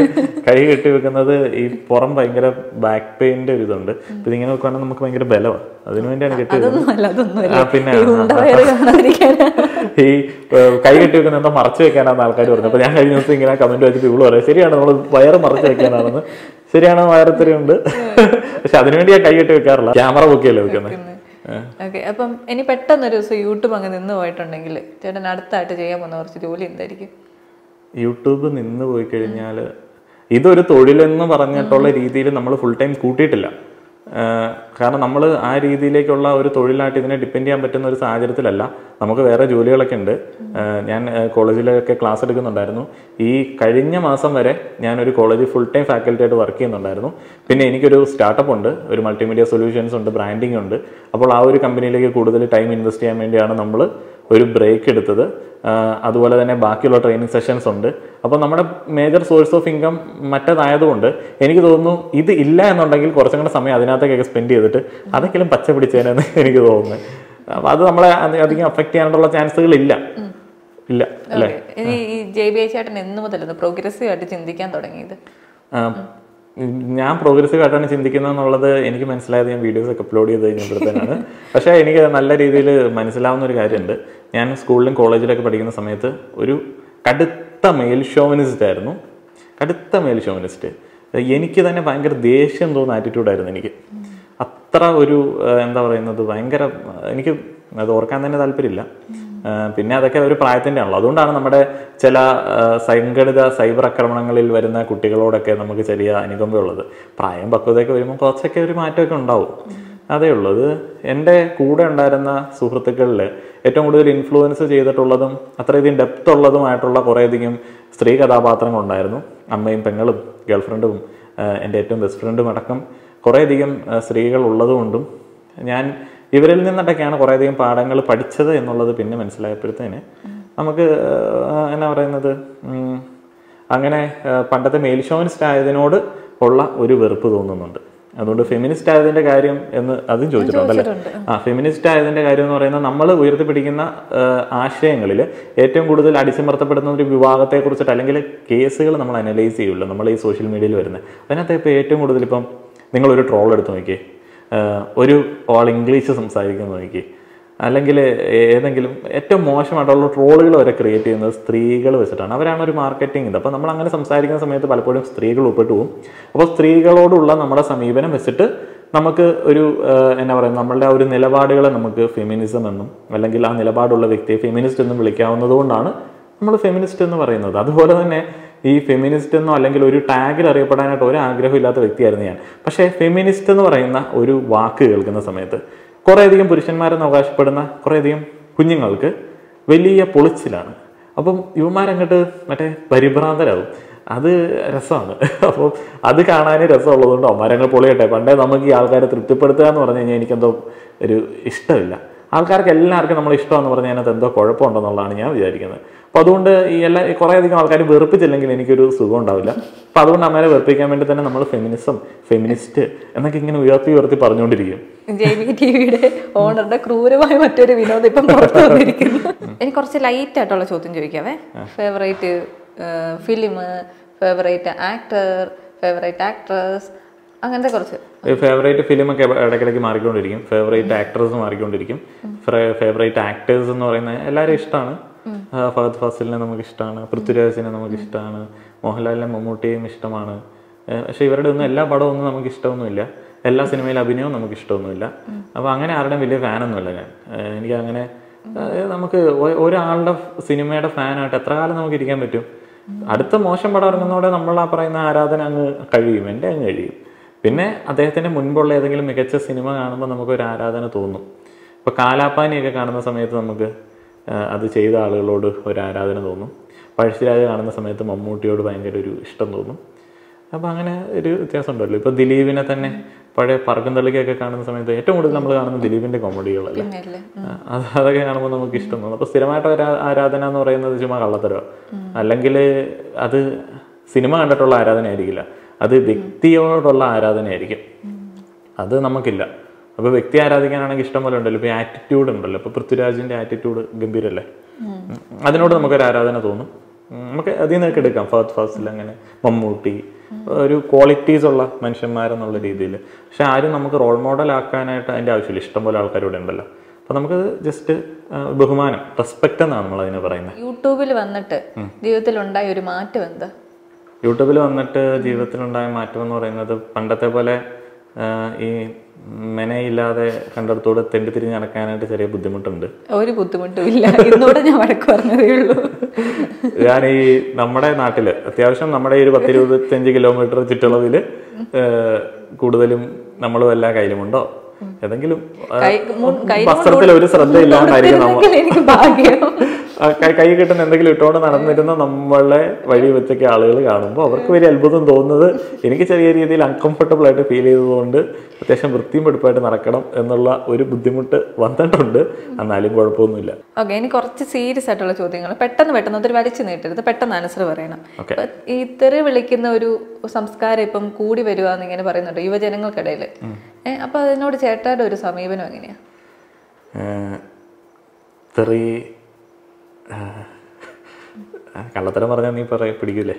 കൈ കെട്ടി വെക്കുന്നത് ഈ പുറം ഭയങ്കര ബാക്ക് പെയിന്റെ ഒരു ഇതുണ്ട് ഇപ്പൊ ഇതിങ്ങനെ വെക്കുകയാണെങ്കിൽ നമുക്ക് ഭയങ്കര ബലമാണ് അതിനു വേണ്ടിയാണ് കെട്ടി വെക്കുന്നത് അതൊന്നും അല്ല അതൊന്നും ആ, അല്ല പിന്നെ ഈ ഉണ്ടവയറ് കാണാതിരിക്കാൻ ഈ ഏഹ്, കൈ കെട്ടി വെക്കുന്ന എന്താ മറച്ചു വെക്കാനാണ് ആൾക്കാർ പറഞ്ഞത് അപ്പൊ ഞാൻ കഴിഞ്ഞ ദിവസം ഇങ്ങനെ കമന്റ് വെച്ചിട്ട് ഇവള് പറയാം ശരിയാണ് നമ്മൾ വയറ് മറച്ചു വെക്കാനാണെന്ന് ശരിയാണ് വയറത്തിരിയുണ്ട് പക്ഷെ അതിനുവേണ്ടി ഞാൻ കൈ കെട്ടി വെക്കാറില്ല ക്യാമറ പൊക്കിയല്ലേ വെക്കുന്നത് ഓക്കെ അപ്പം ഇനി പെട്ടെന്ന് ഒരു ദിവസം യൂട്യൂബ് അങ്ങ് നിന്ന് പോയിട്ടുണ്ടെങ്കിൽ ചേട്ടൻ അടുത്തായിട്ട് ചെയ്യാൻ പോകുന്ന കുറച്ച് ജോലി എന്തായിരിക്കും യൂട്യൂബ് നിന്ന് പോയി കഴിഞ്ഞാൽ ഇതൊരു തൊഴിലെന്ന് പറഞ്ഞിട്ടുള്ള രീതിയിൽ നമ്മൾ ഫുൾ ടൈം കൂട്ടിയിട്ടില്ല ആഹ് കാരണം നമ്മൾ ആ രീതിയിലേക്കുള്ള ഒരു തൊഴിലായിട്ട് ഇതിനെ ഡിപ്പെൻഡ് ചെയ്യാൻ പറ്റുന്ന ഒരു സാഹചര്യത്തിലല്ല നമുക്ക് വേറെ ജോലികളൊക്കെ ഉണ്ട് ആഹ് ഞാൻ ആഹ് കോളേജിലൊക്കെ ക്ലാസ് എടുക്കുന്നുണ്ടായിരുന്നു ഈ കഴിഞ്ഞ മാസം വരെ ഞാൻ ഒരു കോളേജിൽ ഫുൾ ടൈം ഫാക്കൽറ്റി ആയിട്ട് വർക്ക് ചെയ്യുന്നുണ്ടായിരുന്നു പിന്നെ എനിക്കൊരു സ്റ്റാർട്ടപ്പ് ഉണ്ട് ഒരു മൾട്ടിമീഡിയ സൊല്യൂഷൻസ് ഉണ്ട് ബ്രാൻഡിങ് ഉണ്ട് അപ്പോൾ ആ ഒരു കമ്പനിയിലേക്ക് കൂടുതൽ ടൈം ഇൻവെസ്റ്റ് ചെയ്യാൻ വേണ്ടിയാണ് നമ്മൾ ഒരു ബ്രേക്ക് എടുത്തത് ആഹ് അതുപോലെ തന്നെ ബാക്കിയുള്ള ട്രെയിനിങ് സെഷൻസ് ഉണ്ട് അപ്പോൾ നമ്മുടെ മേജർ സോഴ്സ് ഓഫ് ഇൻകം മറ്റേതായതുകൊണ്ട് എനിക്ക് തോന്നുന്നു ഇത് ഇല്ല എന്നുണ്ടെങ്കിൽ കുറച്ചും കൂടെ സമയം അതിനകത്തേക്കൊക്കെ സ്പെൻഡ് ചെയ്തിട്ട് അതെങ്കിലും പച്ച പിടിച്ചേനെന്ന് എനിക്ക് തോന്നുന്നത് അപ്പോൾ അത് നമ്മളെ അത് അധികം അഫക്റ്റ് ചെയ്യാനുള്ള ചാൻസുകൾ ഇല്ല ഇല്ല അല്ലേ ഇനി ഈ ജെ ബി ചേട്ടൻ എന്ന് മുതലാണ് പ്രോഗ്രസീവ് ആയിട്ട് ചിന്തിക്കാൻ തുടങ്ങിയത് ആഹ് ഞാൻ പ്രോഗ്രസീവ് ആയിട്ടാണ് ചിന്തിക്കുന്നത് എന്നുള്ളത് എനിക്ക് മനസ്സിലായത് ഞാൻ വീഡിയോസ് ഒക്കെ അപ്ലോഡ് ചെയ്ത് കഴിഞ്ഞപ്പോഴത്തേനാണ് പക്ഷേ എനിക്ക് നല്ല രീതിയിൽ മനസ്സിലാവുന്ന ഒരു കാര്യമുണ്ട് ഞാൻ സ്കൂളിലും കോളേജിലൊക്കെ പഠിക്കുന്ന സമയത്ത് ഒരു കടുത്ത മെയിൽ ഷോവനിസ്റ്റ് ആയിരുന്നു കടുത്ത മെയിൽ ഷോവനിസ്റ്റ് എനിക്ക് തന്നെ ഭയങ്കര ദേഷ്യം തോന്നുന്ന ആറ്റിറ്റ്യൂഡായിരുന്നു എനിക്ക് അത്ര ഒരു ആഹ് എന്താ പറയുന്നത് ഭയങ്കര ആഹ് എനിക്ക് അത് ഓർക്കാൻ തന്നെ താല്പര്യമില്ല ആഹ് പിന്നെ അതൊക്കെ ഒരു പ്രായത്തിൻ്റെ ആണല്ലോ അതുകൊണ്ടാണ് നമ്മുടെ ചില ആഹ് സംഘടിത സൈബർ ആക്രമണങ്ങളിൽ വരുന്ന കുട്ടികളോടൊക്കെ നമുക്ക് ചെറിയ അനുകമ്പയുള്ളത് പ്രായം പക്വതയൊക്കെ വരുമ്പോൾ കുറച്ചൊക്കെ ഒരു മാറ്റമൊക്കെ ഉണ്ടാവും അതേ ഉള്ളൂ അത് എൻ്റെ കൂടെ ഉണ്ടായിരുന്ന സുഹൃത്തുക്കളിൽ ഏറ്റവും കൂടുതൽ ഇൻഫ്ലുവൻസ് ചെയ്തിട്ടുള്ളതും അത്രയധികം ഡെപ്ത് ഉള്ളതുമായിട്ടുള്ള കുറേയധികം സ്ത്രീ കഥാപാത്രങ്ങൾ ഉണ്ടായിരുന്നു അമ്മയും പെങ്ങളും ഗേൾഫ്രണ്ടും എൻ്റെ ഏറ്റവും ബെസ്റ്റ് ഫ്രണ്ടും അടക്കം കുറേയധികം ആ, സ്ത്രീകൾ ഉള്ളതുകൊണ്ടും ഞാൻ ഇവരിൽ നിന്നിട്ടൊക്കെയാണ് കുറേയധികം പാഠങ്ങൾ പഠിച്ചത് എന്നുള്ളത് പിന്നെ മനസ്സിലായപ്പോഴത്തേന് നമുക്ക് ആ, എന്നാ പറയുന്നത് ഉം, അങ്ങനെ ആ, പണ്ടത്തെ മേൽഷോനിസ്റ്റ് ആയതിനോട് ഉള്ള ഒരു വെറുപ്പ് തോന്നുന്നുണ്ട് അതുകൊണ്ട് ഫെമിനിസ്റ്റ് ആയതിന്റെ കാര്യം എന്ന് അതും ചോദിച്ചിട്ടുണ്ട് അല്ലേ ആ ഫെമിനിസ്റ്റ് ആയതിന്റെ കാര്യം എന്ന് പറയുന്നത് നമ്മൾ ഉയർത്തിപ്പിടിക്കുന്ന ആശയങ്ങളിൽ ഏറ്റവും കൂടുതൽ അടിച്ചമർത്തപ്പെടുന്ന ഒരു വിഭാഗത്തെ കുറിച്ചിട്ട് അല്ലെങ്കിൽ കേസുകൾ നമ്മൾ അനലൈസ് ചെയ്യുള്ളൂ നമ്മൾ ഈ സോഷ്യൽ മീഡിയയിൽ വരുന്നത് അതിനകത്ത് ഇപ്പോൾ ഏറ്റവും കൂടുതൽ ഇപ്പം നിങ്ങളൊരു ട്രോൾ എടുത്ത് നോക്കിയേ ആഹ് ഒരു ഓൾ ഇംഗ്ലീഷ് സംസാരിക്കുന്നത് നോക്കി അല്ലെങ്കിൽ ഏതെങ്കിലും ഏറ്റവും മോശമായിട്ടുള്ള ട്രോളുകൾ വരെ ക്രിയേറ്റ് ചെയ്യുന്നത് സ്ത്രീകൾ വെച്ചിട്ടാണ് അവരാണ് ഒരു മാർക്കറ്റിംഗ് ഇത് അപ്പോൾ നമ്മൾ അങ്ങനെ സംസാരിക്കുന്ന സമയത്ത് പലപ്പോഴും സ്ത്രീകൾ ഉൾപ്പെട്ടു പോകും അപ്പോൾ സ്ത്രീകളോടുള്ള നമ്മുടെ സമീപനം വെച്ചിട്ട് നമുക്ക് ഒരു ആഹ് എന്നാ പറയുക നമ്മളുടെ ആ ഒരു നിലപാടുകളെ നമുക്ക് ഫെമിനിസം എന്നും അല്ലെങ്കിൽ ആ നിലപാടുള്ള വ്യക്തിയെ ഫെമിനിസ്റ്റ് എന്നും വിളിക്കാവുന്നത് കൊണ്ടാണ് നമ്മൾ ഫെമിനിസ്റ്റ് എന്ന് പറയുന്നത് അതുപോലെ തന്നെ ഈ ഫെമിനിസ്റ്റ് എന്നോ അല്ലെങ്കിൽ ഒരു ടാഗിൽ അറിയപ്പെടാനായിട്ട് ഒരു ആഗ്രഹമില്ലാത്ത വ്യക്തിയായിരുന്നു ഞാൻ പക്ഷേ ഫെമിനിസ്റ്റ് എന്ന് പറയുന്ന ഒരു വാക്ക് കേൾക്കുന്ന സമയത്ത് കുറേയധികം പുരുഷന്മാരെന്ന് അവകാശപ്പെടുന്ന കുറേയധികം കുഞ്ഞുങ്ങൾക്ക് വലിയ പൊളിച്ചിലാണ് അപ്പം ഇവന്മാരങ്ങോട്ട് മറ്റേ പരിഭ്രാന്തരാകും അത് രസമാണ് അപ്പോൾ അത് കാണാൻ രസമുള്ളതുകൊണ്ട് അവന്മാരങ്ങൾ പൊളിയട്ടെ പണ്ടേ നമുക്ക് ഈ ആൾക്കാരെ തൃപ്തിപ്പെടുത്തുക എന്ന് പറഞ്ഞു കഴിഞ്ഞാൽ എനിക്കെന്തോ ഒരു ഇഷ്ടമില്ല ആൾക്കാർക്ക് എല്ലാവർക്കും നമ്മൾ ഇഷ്ടമെന്ന് പറഞ്ഞാൽ അതിനകത്ത് എന്തോ കുഴപ്പമുണ്ടെന്നുള്ളതാണ് ഞാൻ വിചാരിക്കുന്നത് അപ്പോൾ അതുകൊണ്ട് ഈ എല്ലാ കുറേ അധികം ആൾക്കാർ വെറുപ്പിച്ചില്ലെങ്കിൽ എനിക്കൊരു സുഖം ഉണ്ടാവില്ല അപ്പോൾ അതുകൊണ്ട് അമ്മേനെ വെറുപ്പിക്കാൻ വേണ്ടി തന്നെ നമ്മൾ ഫെമിനിസം ഫെമിനിസ്റ്റ് എന്നൊക്കെ ഇങ്ങനെ ഉയർത്തി ഉയർത്തി പറഞ്ഞുകൊണ്ടിരിക്കും ജൈവിക ടിവിയുടെ ഓണറുടെ ക്രൂരമായ മറ്റൊരു വിനോദം ഇപ്പം പുറത്തു വന്നിരിക്കുന്നു എനിക്ക് കുറച്ച് ലൈറ്റ് ആയിട്ടുള്ള ചോദ്യം ചോദിക്കാവേ favourite film favourite actor favourite actress അങ്ങനത്തെ കുറച്ച് ഫേവറേറ്റ് ഫിലിമൊക്കെ ഇടയ്ക്കിടയ്ക്ക് മാറിക്കൊണ്ടിരിക്കും ഫേവറേറ്റ് ആക്ടേഴ്സ് മാറിക്കൊണ്ടിരിക്കും ഫേവറേറ്റ് ആക്ടേഴ്സ് എന്ന് പറയുന്നത് എല്ലാവരും ഇഷ്ടമാണ് ഫഹദ് ഫാസിലിനെ നമുക്ക് ഇഷ്ടമാണ് പൃഥ്വിരാജിനെ നമുക്ക് ഇഷ്ടമാണ് മോഹൻലാലിനെ മമ്മൂട്ടിയെയും ഇഷ്ടമാണ് ഏഹ് പക്ഷേ ഇവരുടെ ഒന്നും എല്ലാ പടവും ഒന്നും നമുക്ക് ഇഷ്ടമൊന്നുമില്ല എല്ലാ സിനിമയിലെ അഭിനയവും നമുക്ക് ഇഷ്ടമൊന്നുമില്ല അപ്പോൾ അങ്ങനെ ആരുടെയും വലിയ ഫാനൊന്നുമല്ല ഞാൻ ഏഹ് എനിക്ക് അങ്ങനെ ഏഹ് നമുക്ക് ഒ- ഒരാളുടെ സിനിമയുടെ ഫാനായിട്ട് എത്ര കാലം നമുക്ക് ഇരിക്കാൻ പറ്റും അടുത്ത മോശം പടം ഇറങ്ങുന്നതോടെ നമ്മൾ ആ പറയുന്ന ആരാധന അങ്ങ് കഴിയും എൻ്റെ അങ്ങ് കഴിയും പിന്നെ അദ്ദേഹത്തിൻ്റെ മുൻപുള്ള ഏതെങ്കിലും മികച്ച സിനിമ കാണുമ്പോൾ നമുക്കൊരു ആരാധന തോന്നും ഇപ്പോൾ കാലാപ്പാനിയൊക്കെ കാണുന്ന സമയത്ത് നമുക്ക് ആ, അത് ചെയ്ത ആളുകളോട് ഒരു ആരാധന തോന്നും പഴശ്ശിരാജ കാണുന്ന സമയത്ത് മമ്മൂട്ടിയോട് ഭയങ്കര ഒരു ഇഷ്ടം തോന്നും അപ്പോൾ അങ്ങനെ ഒരു വ്യത്യാസം ഉണ്ടല്ലോ ഇപ്പോൾ ദിലീപിനെ തന്നെ പഴയ പറക്കും തള്ളിക്കൊക്കെ കാണുന്ന സമയത്ത് ഏറ്റവും കൂടുതൽ നമ്മൾ കാണുന്ന ദിലീപിൻ്റെ കോമഡികളല്ലേ പിന്നെയല്ലേ ആ, അത് അതൊക്കെ കാണുമ്പോൾ നമുക്ക് ഇഷ്ടം തോന്നും അപ്പോൾ സ്ഥിരമായിട്ട് ഒരു ആ- ആരാധന എന്ന് പറയുന്നത് ചുമ്മാ കള്ളത്തരമാണ് അല്ലെങ്കിൽ അത് സിനിമ കണ്ടിട്ടുള്ള ആരാധന ആയിരിക്കില്ല അത് വ്യക്തിയോടുള്ള ആരാധനയായിരിക്കും അത് നമുക്കില്ല അപ്പോൾ വ്യക്തി ആരാധിക്കാനാണെങ്കിൽ ഇഷ്ടം പോലെ ഉണ്ടല്ലോ ഇപ്പോൾ ആറ്റിറ്റ്യൂഡ് ഉണ്ടല്ലോ ഇപ്പോൾ പൃഥ്വിരാജിൻ്റെ ആറ്റിറ്റ്യൂഡ് ഗംഭീരല്ലേ ഉം. അതിനോട് നമുക്കൊരു ആരാധന തോന്നും ഉം, നമുക്ക് അതിൽ നിന്നൊക്കെ എടുക്കാം ഫഹദ് ഫാസിൽ അങ്ങനെ മമ്മൂട്ടി ഒരു ക്വാളിറ്റീസ് ഉള്ള മനുഷ്യന്മാരെന്നുള്ള രീതിയിൽ പക്ഷെ ആരും നമുക്ക് റോൾ മോഡൽ ആക്കാനായിട്ട് അതിൻ്റെ ആവശ്യമില്ല ഇഷ്ടം പോലെ ആൾക്കാരിവിടെ ഉണ്ടല്ലോ അപ്പോൾ നമുക്ക് ജസ്റ്റ് ബഹുമാനം റെസ്പെക്റ്റ് എന്നാണ് നമ്മൾ അതിനെ പറയുന്നത് യൂട്യൂബിൽ വന്നിട്ട് ജീവിതത്തിൽ ഉണ്ടായ ഒരു മാറ്റം എന്താ യൂട്യൂബിൽ വന്നിട്ട് ജീവിതത്തിലുണ്ടായ മാറ്റം എന്ന് പറയുന്നത് പണ്ടത്തെ പോലെ ആ, ഈ മെനയില്ലാതെ കണ്ടെടുത്തോടെ തെണ്ടി തിരിഞ്ഞ് നടക്കാനായിട്ട് ചെറിയ ബുദ്ധിമുട്ടുണ്ട് ഒരു ബുദ്ധിമുട്ടും ഇല്ല ഇന്നോടെ ഞാൻ വഴക്ക് പറഞ്ഞതേ ഉള്ളൂ ഞാൻ ഈ നമ്മുടെ നാട്ടില് അത്യാവശ്യം നമ്മുടെ ഈ ഒരു പത്തിരുപത്തഞ്ച് കിലോമീറ്റർ ചുറ്റളവിൽ കൂടുതലും നമ്മളും എല്ലാ കയ്യിലുമുണ്ടോ ഏതെങ്കിലും ആ, കൈ മു- കൈ വസ്ത്രത്തിൽ ഒരു ശ്രദ്ധ ഇല്ലാണ്ടായിരിക്കും നമ്മൾ കൊടുത്തിരുന്നെങ്കിൽ എനിക്ക് ഭാഗ്യം ആ കൈ- കൈ കിട്ടുന്ന എന്തെങ്കിലും ഇട്ടുകൊണ്ട് നടന്നിരുന്ന നമ്മളെ വഴി വെച്ചൊക്കെ ആളുകൾ കാണുമ്പോൾ അവർക്ക് വലിയ അത്ഭുതം തോന്നുന്നത് എനിക്ക് ചെറിയ രീതിയിൽ അൺകംഫർട്ടബിൾ ആയിട്ട് ഫീൽ ചെയ്തതുകൊണ്ട് അത്യാവശ്യം വൃത്തിയും വെടുപ്പായിട്ട് നടക്കണം എന്നുള്ള ഒരു ബുദ്ധിമുട്ട് വന്നിട്ടുണ്ട് എന്നാലും കുഴപ്പമൊന്നുമില്ല ഓക്കെ ഇനി കുറച്ച് സീരിയസ് ആയിട്ടുള്ള ചോദ്യങ്ങൾ പെട്ടെന്ന് പെട്ടെന്ന് ഒത്തിരി വലിച്ചു നീട്ടരുത് പെട്ടെന്ന് ആൻസർ പറയണം Okay. ഇപ്പൊ ഈ തെറി വിളിക്കുന്ന ഒരു സംസ്കാരം ഇപ്പം കൂടി വരുവാന്ന് ഇങ്ങനെ പറയുന്നുണ്ട് യുവജനങ്ങൾക്കിടയിൽ ഏഹ് അപ്പൊ അതിനോട് ചേട്ടായുടെ ഒരു സമീപനം എങ്ങനെയാ ഏഹ് തെറി ഏഹ് കള്ളത്തരം പറഞ്ഞാൽ നീ പറയ പിടിക്കൂലേ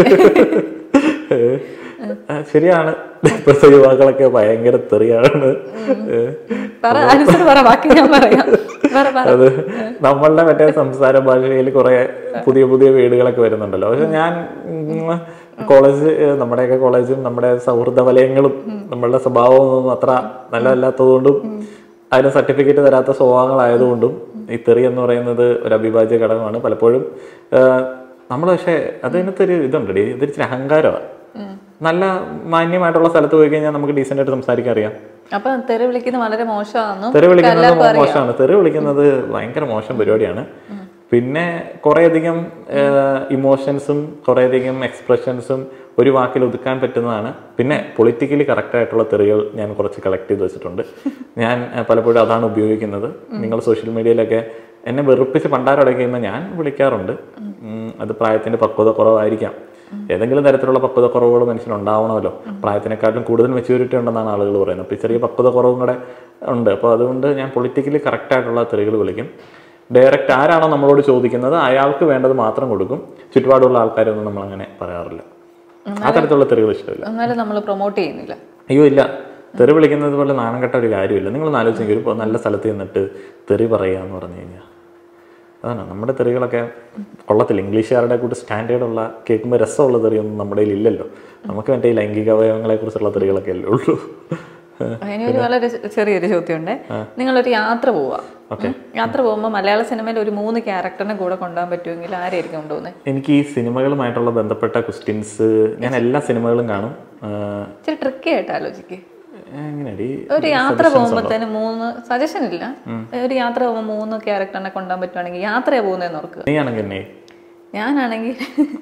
ഏഹ് ശരിയാണ് ഇപ്പോഴത്തെ യുവാക്കളൊക്കെ ഭയങ്കര തെറിയാണ് ഏഹ് പറ ആൻസർ പറ ബാക്കി ഞാൻ പറയാം പറ പറ അത് നമ്മളുടെ മറ്റേ സംസാര ഭാഷയിൽ കുറെ പുതിയ പുതിയ വീടുകളൊക്കെ വരുന്നുണ്ടല്ലോ പക്ഷെ ഞാൻ ഉം, കോളേജ് ഏഹ്, നമ്മുടെയൊക്കെ കോളേജും നമ്മുടെ സൗഹൃദ വലയങ്ങളും നമ്മളുടെ സ്വഭാവവും അത്ര നല്ലതല്ലാത്തതുകൊണ്ടും അതിന് സർട്ടിഫിക്കറ്റ് തരാത്ത സ്വഭാവങ്ങളായതുകൊണ്ടും ഈ തെറി എന്ന് പറയുന്നത് ഒരു അവിഭാജ്യ ഘടകമാണ് പലപ്പോഴും നമ്മൾ പക്ഷേ അതിനകത്തൊരു ഇതുണ്ടടി ഇതൊരു ഇച്ചിരി അഹങ്കാരമാണ് നല്ല മാന്യമായിട്ടുള്ള സ്ഥലത്ത് പോയി കഴിഞ്ഞാൽ നമുക്ക് ഡീസൻ്റ് ആയിട്ട് സംസാരിക്കാൻ അറിയാം അപ്പൊ തെറി വിളിക്കുന്നത് വളരെ മോശമാണെന്നും തെറി വിളിക്കുന്നത് മോ- മോശമാണ് തെറി വിളിക്കുന്നത് ഭയങ്കര മോശം പരിപാടിയാണ് പിന്നെ കുറേയധികം ഇമോഷൻസും കുറേയധികം എക്സ്പ്രഷൻസും ഒരു വാക്കിൽ ഒതുക്കാൻ പറ്റുന്നതാണ് പിന്നെ പൊളിറ്റിക്കലി കറക്റ്റ് ആയിട്ടുള്ള തെറികൾ ഞാൻ കുറച്ച് കളക്ട് ചെയ്ത് വെച്ചിട്ടുണ്ട് ഞാൻ ഏഹ്, പലപ്പോഴും അതാണ് ഉപയോഗിക്കുന്നത് നിങ്ങൾ സോഷ്യൽ മീഡിയയിലൊക്കെ എന്നെ വെറുപ്പിച്ച് പണ്ടാരോടെ കഴിയുമ്പോൾ ഞാൻ വിളിക്കാറുണ്ട് ഉം, അത് പ്രായത്തിന്റെ പക്വത കുറവായിരിക്കാം ഏതെങ്കിലും തരത്തിലുള്ള പക്വത കുറവുകൾ മനുഷ്യനുണ്ടാവണമല്ലോ പ്രായത്തിനെക്കാട്ടും കൂടുതൽ മെച്യൂരിറ്റി ഉണ്ടെന്നാണ് ആളുകൾ പറയുന്നത് അപ്പോൾ ഈ ചെറിയ പക്വത കുറവും കൂടെ ഉണ്ട് അപ്പോൾ അതുകൊണ്ട് ഞാൻ പൊളിറ്റിക്കലി കറക്റ്റ് ആയിട്ടുള്ള തെറികൾ വിളിക്കും ഡയറക്റ്റ് ആരാണോ നമ്മളോട് ചോദിക്കുന്നത് അയാൾക്ക് വേണ്ടത് മാത്രം കൊടുക്കും ചുറ്റുപാടുള്ള ആൾക്കാരൊന്നും നമ്മൾ അങ്ങനെ പറയാറില്ല ആ തരത്തിലുള്ള തെറികൾ ഇഷ്ടമില്ല എന്നാലും നമ്മൾ പ്രൊമോട്ട് ചെയ്യുന്നില്ല അയ്യോ ഇല്ല തെറി വിളിക്കുന്നത് പോലെ നാണം കെട്ട ഒരു കാര്യമില്ല നിങ്ങളൊന്ന് ആലോചിച്ചെങ്കിൽ ഒരു നല്ല സ്ഥലത്ത് ചെന്നിട്ട് തെറി പറയുക എന്ന് പറഞ്ഞു കഴിഞ്ഞാൽ അതാണ് നമ്മുടെ തെറികളൊക്കെ കൊള്ളത്തില്ല ഇംഗ്ലീഷുകാരുടെ കൂട്ട് സ്റ്റാൻഡേർഡുള്ള കേൾക്കുമ്പോൾ രസമുള്ള തെറിയൊന്നും നമ്മുടെ കയ്യിൽ ഇല്ലല്ലോ നമുക്ക് മറ്റേ ഈ ലൈംഗിക അവയവങ്ങളെ കുറിച്ചുള്ള തെറികളൊക്കെ അല്ലേ ഉള്ളൂ അതിന് ഒരു വളരെ ചെ- ചെറിയൊരു ചോദ്യമുണ്ട് നിങ്ങളൊരു യാത്ര പോവാ ഉം. യാത്ര പോകുമ്പോൾ മലയാള സിനിമയിൽ ഒരു മൂന്ന് ക്യാരക്ടറിനെ കൂടെ കൊണ്ടുപോകാൻ പറ്റുമെങ്കിൽ ആരായിരിക്കും കൊണ്ടുപോകുന്നത് എനിക്ക് ഈ സിനിമകളുമായിട്ടുള്ള ബന്ധപ്പെട്ട ക്വസ്റ്റ്യൻസ് ഞാൻ എല്ലാ സിനിമകളും കാണും ആഹ് ഇച്ചിരി ട്രിക്കി ആയിട്ട് ആലോചിക്കേ എങ്ങനെയാടി ഒരു യാത്ര പോകുമ്പോഴത്തേന് മൂന്ന് സജഷൻ ഇല്ല ഒരു യാത്ര പോകുമ്പോൾ മൂന്ന് ക്യാരക്ടറിനെ കൊണ്ടുപോകാൻ പറ്റുവാണെങ്കിൽ യാത്രയാ പോകുന്നതെന്ന് ഓർക്കുക നീ ആണെങ്കിൽ എന്നെ ഞാനാണെങ്കിൽ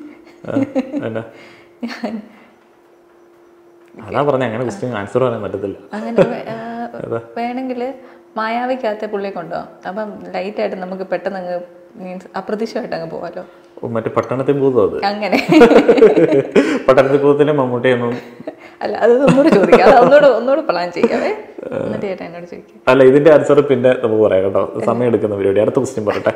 എന്താ അതാ പറഞ്ഞ അങ്ങനെ ക്വസ്റ്റ്യൻ ആൻസർ പറയാൻ പറ്റത്തില്ല അങ്ങനെ വേണമെങ്കിൽ മായാവിക്കകത്തെ പുള്ളിയെ കൊണ്ടുപോകാം അപ്പം ലൈറ്റായിട്ട് നമുക്ക് പെട്ടെന്ന് അങ്ങ് മീൻസ് അപ്രതീക്ഷിതമായിട്ട് അങ്ങ് പോകാമല്ലോ ഓ, മറ്റേ പട്ടണത്തിൽ ഭൂതം അത് അങ്ങനെ പട്ടണത്തിൽ ഭൂതത്തിലെ മമ്മൂട്ടിയൊന്നും അല്ല അത് ഒന്നുകൂടെ ചോദിക്കാം അത് ഒന്നുകൂടെ ഒന്നുകൂടെ പ്ലാൻ ചെയ്യാവേ എന്നിട്ട് ചേട്ടാ എന്നോട് ചോദിക്കാം അല്ല ഇതിന്റെ ആൻസർ പിന്നെ നമുക്ക് പറയാം കേട്ടോ സമയം എടുക്കുന്ന പരിപാടി അടുത്ത ക്വസ്റ്റ്യൻ പറയട്ടെ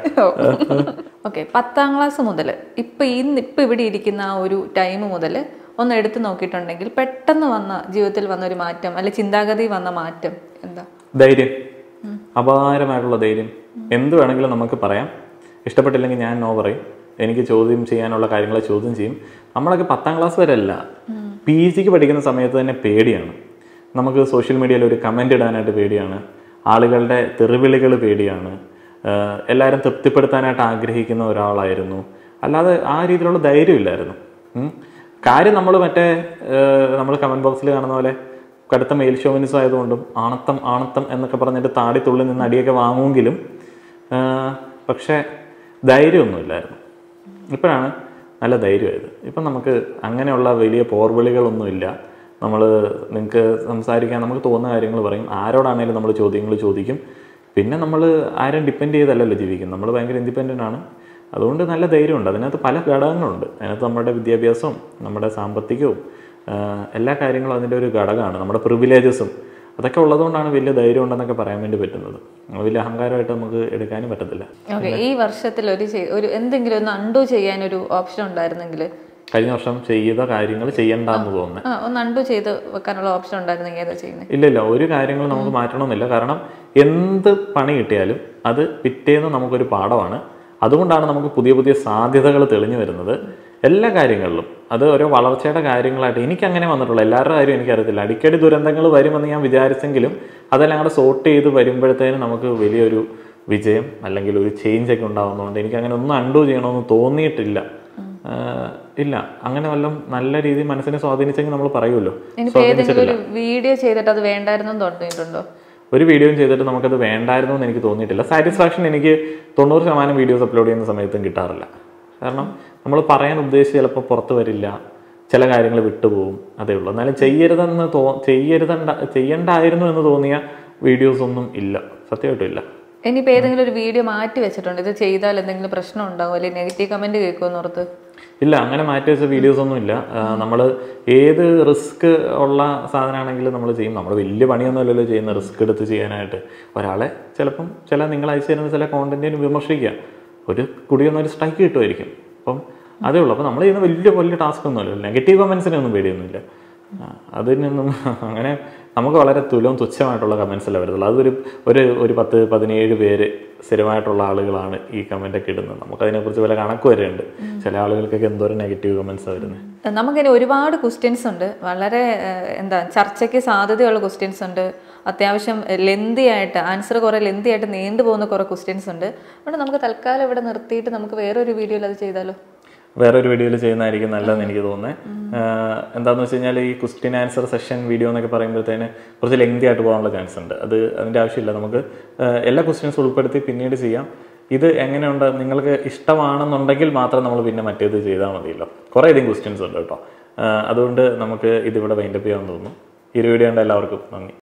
ഓക്കെ പത്താം ക്ലാസ് മുതൽ ഇപ്പം ഇന്ന് ഇപ്പം ഇവിടെ ഇരിക്കുന്ന ആ ഒരു ടൈം മുതൽ ഒന്ന് എടുത്തു നോക്കിയിട്ടുണ്ടെങ്കിൽ പെട്ടെന്ന് വന്ന ജീവിതത്തിൽ വന്ന ഒരു മാറ്റം അല്ലെ ചിന്താഗതി വന്ന മാറ്റം എന്താ ധൈര്യം അപാരമായിട്ടുള്ള ധൈര്യം എന്ത് വേണമെങ്കിലും നമുക്ക് പറയാം ഇഷ്ടപ്പെട്ടില്ലെങ്കിൽ ഞാൻ നോ പറയും എനിക്ക് ചോദ്യം ചെയ്യാനുള്ള കാര്യങ്ങളെ ചോദ്യം ചെയ്യും നമ്മളൊക്കെ പത്താം ക്ലാസ് വരെ അല്ല പി ജിക്ക് പഠിക്കുന്ന സമയത്ത് തന്നെ പേടിയാണ് നമുക്ക് സോഷ്യൽ മീഡിയയിൽ ഒരു കമൻ്റ് ഇടാനായിട്ട് പേടിയാണ് ആളുകളുടെ തെറിവിളികൾ പേടിയാണ് ആഹ് എല്ലാവരും തൃപ്തിപ്പെടുത്താനായിട്ട് ആഗ്രഹിക്കുന്ന ഒരാളായിരുന്നു അല്ലാതെ ആ രീതിയിലുള്ള ധൈര്യമില്ലായിരുന്നു ഉം. കാര്യം നമ്മൾ മറ്റേ നമ്മൾ കമൻറ്റ് ബോക്സിൽ കാണുന്ന പോലെ കടുത്ത മെയിൽ ഷോവിനിസം ആയതുകൊണ്ടും ആണത്തം ആണത്തം എന്നൊക്കെ പറഞ്ഞിട്ട് താടി തുള്ളി നിന്ന് അടിയൊക്കെ വാങ്ങുമെങ്കിലും ആ, പക്ഷേ ധൈര്യമൊന്നുമില്ലായിരുന്നു ഇപ്പോഴാണ് നല്ല ധൈര്യമായത് ഇപ്പം നമുക്ക് അങ്ങനെയുള്ള വലിയ പോർവിളികളൊന്നുമില്ല നമ്മൾ നിങ്ങൾക്ക് സംസാരിക്കാൻ നമുക്ക് തോന്നുന്ന കാര്യങ്ങൾ പറയും ആരോടാണേലും നമ്മൾ ചോദ്യങ്ങൾ ചോദിക്കും പിന്നെ നമ്മൾ ആരും ഡിപ്പെൻഡ് ചെയ്തല്ലല്ലോ ജീവിക്കുന്നത് നമ്മൾ ഭയങ്കര ഇൻഡിപെൻഡൻ്റ് ആണ് അതുകൊണ്ട് നല്ല ധൈര്യമുണ്ട് അതിനകത്ത് പല ഘടകങ്ങളുണ്ട് അതിനകത്ത് നമ്മുടെ വിദ്യാഭ്യാസവും നമ്മുടെ സാമ്പത്തികവും ആ, എല്ലാ കാര്യങ്ങളും അതിൻ്റെ ഒരു ഘടകമാണ് നമ്മുടെ പ്രിവിലേജസും അതൊക്കെ ഉള്ളതുകൊണ്ടാണ് വലിയ ധൈര്യം ഉണ്ടെന്നൊക്കെ പറയാൻ വേണ്ടി പറ്റുന്നത് വലിയ അഹങ്കാരമായിട്ട് നമുക്ക് എടുക്കാനും പറ്റത്തില്ല ഓക്കെ ഈ വർഷത്തിൽ ഒരു ചെയ്- ഒരു എന്തെങ്കിലും ഒന്ന് അണ്ടു ചെയ്യാൻ ഒരു ഓപ്ഷൻ ഉണ്ടായിരുന്നെങ്കിൽ കഴിഞ്ഞ വർഷം ചെയ്ത കാര്യങ്ങൾ ചെയ്യണ്ടെന്ന് തോന്നുന്നത് ആ ഒന്ന് അണ്ടു ചെയ്ത് വെക്കാനുള്ള ഓപ്ഷൻ ഉണ്ടായിരുന്നെങ്കിൽ ഏതാ ചെയ്യുന്നത് ഇല്ല ഇല്ല ഒരു കാര്യങ്ങൾ നമുക്ക് മാറ്റണമെന്നില്ല കാരണം എന്ത് പണി കിട്ടിയാലും അത് പിറ്റേന്ന് നമുക്കൊരു പാഠമാണ് അതുകൊണ്ടാണ് നമുക്ക് പുതിയ പുതിയ സാധ്യതകൾ തെളിഞ്ഞു വരുന്നത് എല്ലാ കാര്യങ്ങളിലും അത് ഓരോ വളർച്ചയുടെ കാര്യങ്ങളായിട്ട് എനിക്ക് അങ്ങനെ വന്നിട്ടുള്ളൂ എല്ലാവരുടെ കാര്യം എനിക്കറിയത്തില്ല അടിക്കടി ദുരന്തങ്ങൾ വരുമെന്ന് ഞാൻ വിചാരിച്ചെങ്കിലും അതെല്ലാം കൂടെ സോർട്ട് ചെയ്ത് വരുമ്പോഴത്തേനും നമുക്ക് വലിയൊരു വിജയം അല്ലെങ്കിൽ ഒരു ചേഞ്ച് ഒക്കെ ഉണ്ടാകുന്നതുകൊണ്ട് എനിക്ക് അങ്ങനെ ഒന്നും അണ്ടു ചെയ്യണമെന്ന് തോന്നിയിട്ടില്ല ആഹ് ഇല്ല അങ്ങനെ വല്ലതും നല്ല രീതിയിൽ മനസ്സിനെ സ്വാധീനിച്ചെങ്കിൽ നമ്മൾ പറയുമല്ലോ ഇനിയിപ്പോൾ ഏതെങ്കിലും ഒരു വീഡിയോ ചെയ്തിട്ട് അത് വേണ്ടായിരുന്നു തോന്നിയിട്ടുണ്ടോ ഒരു വീഡിയോയും ചെയ്തിട്ട് നമുക്കത് വേണ്ടായിരുന്നു എന്ന് എനിക്ക് തോന്നിയിട്ടില്ല സാറ്റിസ്ഫാക്ഷൻ എനിക്ക് തൊണ്ണൂറ് ശതമാനം വീഡിയോസ് അപ്ലോഡ് ചെയ്യുന്ന സമയത്തും കിട്ടാറില്ല കാരണം നമ്മൾ പറയാൻ ഉദ്ദേശിച്ച് ചിലപ്പോൾ പുറത്ത് വരില്ല ചില കാര്യങ്ങൾ വിട്ടുപോകും അതേ ഉള്ളൂ എന്നാലും ചെയ്യരുതെന്ന് തോ ചെയ്യരുതണ്ട ചെയ്യണ്ടായിരുന്നു എന്ന് തോന്നിയ വീഡിയോസ് ഒന്നും ഇല്ല സത്യമായിട്ടും ഇല്ല ഇനിയിപ്പോൾ ഏതെങ്കിലും ഒരു വീഡിയോ മാറ്റി വെച്ചിട്ടുണ്ട് ഇത് ചെയ്താൽ എന്തെങ്കിലും പ്രശ്നം ഉണ്ടാവും അല്ലെങ്കിൽ നെഗറ്റീവ് കമന്റ് കേൾക്കുമെന്ന് ഓർത്ത് ഇല്ല അങ്ങനെ മാറ്റി വെച്ച വീഡിയോസ് ഒന്നും ഇല്ല നമ്മൾ ഏത് റിസ്ക് ഉള്ള സാധനമാണെങ്കിലും നമ്മൾ ചെയ്യും നമ്മൾ വലിയ പണിയൊന്നുമല്ലല്ലോ ചെയ്യുന്ന റിസ്ക് എടുത്ത് ചെയ്യാനായിട്ട് ഒരാളെ ചിലപ്പം ചില നിങ്ങൾ അയച്ചു തരുന്ന ചില കോണ്ടന്റിന് വിമർശിക്കുക ഒരു കുടിയൊന്നും ഒരു സ്ട്രൈക്ക് കിട്ടുമായിരിക്കും അപ്പം അതേ ഉള്ളൂ അപ്പം നമ്മൾ ചെയ്യുന്ന വലിയ വലിയ ടാസ്ക് ഒന്നുമല്ല നെഗറ്റീവ് കമൻസിനൊന്നും പേടിയൊന്നുമില്ല ആ, അതിനൊന്നും അങ്ങനെ നമുക്ക് വളരെ തുലവും തുച്ഛമായിട്ടുള്ള കമൻസ് അല്ല വരുന്നുള്ളൂ അതൊരു ഒരു ഒരു പത്ത് പതിനേഴ് പേര് സ്ഥിരമായിട്ടുള്ള ആളുകളാണ് ഈ കമൻ്റ് ഒക്കെ ഇടുന്നത് നമുക്കതിനെക്കുറിച്ച് വല്ല കണക്ക് വരെയുണ്ട് ചില ആളുകൾക്കൊക്കെ എന്തോരം നെഗറ്റീവ് കമൻസാണ് വരുന്നത് നമുക്കിനി ഒരുപാട് ക്വസ്റ്റ്യൻസ് ഉണ്ട് വളരെ ഏഹ്, എന്താ ചർച്ചയ്ക്ക് സാധ്യതയുള്ള ക്വസ്റ്റ്യൻസ് ഉണ്ട് അത്യാവശ്യം ലെന്തി ആയിട്ട് ആൻസർ കുറേ ലെന്തി ആയിട്ട് നീണ്ടു പോകുന്ന കുറേ ക്വസ്റ്റ്യൻസ് ഉണ്ട് അതുകൊണ്ട് നമുക്ക് തൽക്കാലം ഇവിടെ നിർത്തിയിട്ട് നമുക്ക് വേറൊരു വീഡിയോയിൽ അത് ചെയ്താലോ വേറൊരു വീഡിയോയിൽ ചെയ്യുന്നതായിരിക്കും നല്ലതെന്ന് എനിക്ക് തോന്നുന്നത് എന്താണെന്ന് വെച്ച് കഴിഞ്ഞാൽ ഈ ക്വസ്റ്റ്യൻ ആൻസർ സെഷൻ വീഡിയോ എന്നൊക്കെ പറയുമ്പോഴത്തേന് കുറച്ച് ലെങ്തി ആയിട്ട് പോകാനുള്ള ചാൻസ് ഉണ്ട് അത് അതിൻ്റെ ആവശ്യമില്ല നമുക്ക് ആ, എല്ലാ ക്വസ്റ്റ്യൻസ് ഉൾപ്പെടുത്തി പിന്നീട് ചെയ്യാം ഇത് എങ്ങനെയുണ്ട് നിങ്ങൾക്ക് ഇഷ്ടമാണെന്നുണ്ടെങ്കിൽ മാത്രം നമ്മൾ പിന്നെ മറ്റേത് ചെയ്താൽ മതിയല്ലോ കുറേ അധികം ക്വസ്റ്റ്യൻസ് ഉണ്ട് കേട്ടോ ആ, അതുകൊണ്ട് നമുക്ക് ഇതിവിടെ വൈൻഡപ്പ് ചെയ്യാൻ തോന്നുന്നു ഈ ഒരു വീഡിയോ ഉണ്ട് എല്ലാവർക്കും നന്ദി